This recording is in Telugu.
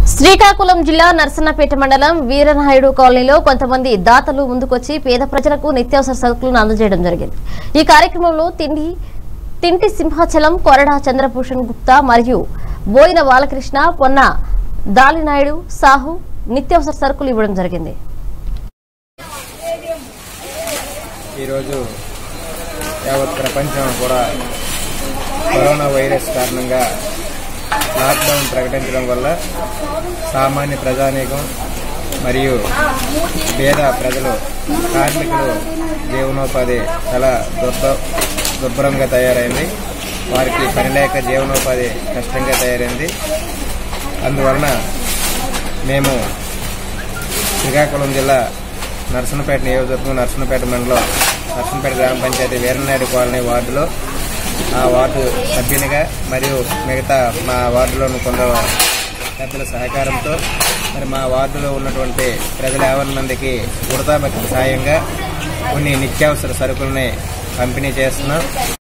శ్రీకాకుళం జిల్లా నరసన్నపేట మండలం వీరనాయుడు కాలనీలో కొంతమంది దాతలు ముందుకొచ్చి పేద ప్రజలకు నిత్యావసర సరుకులను అందజేయడం జరిగింది ఈ కార్యక్రమంలో తిండి తింటి సింహాచలం కొరడా చంద్రభూషణ్ గుప్తా మరియు బోయిన బాలకృష్ణ పొన్న దాలినాయుడు సాహు నిత్యావసర సరుకులు ఇవ్వడం జరిగింది ఈరోజు యావత్ ప్రపంచం కూడా కరోనా వైరస్ కారణంగా లాక్డౌన్ ప్రకటించడం వల్ల సామాన్య ప్రజానీకం మరియు పేద ప్రజలు కార్మికులు జీవనోపాధి చాలా దుర్భ దుర్భరంగా తయారైంది వారికి పని లేక జీవనోపాధి కష్టంగా తయారైంది అందువలన మేము శ్రీకాకుళం జిల్లా నర్సనపేట నియోజకవర్గం నర్సనపేట మండలం నర్సనపేట గ్రామ పంచాయతీ వీరనాయుడు కాలనీ వార్డులో ఆ వార్డు సభ్యునిగా మరియు మిగతా మా వార్డులోని కొందరు పెద్దల సహకారంతో మరి మా వార్డులో ఉన్నటువంటి ప్రజల యావన్ మందికి ఉడతా భక్తి సాయంగా కొన్ని నిత్యావసర సరుకుల్ని పంపిణీ చేస్తున్నాం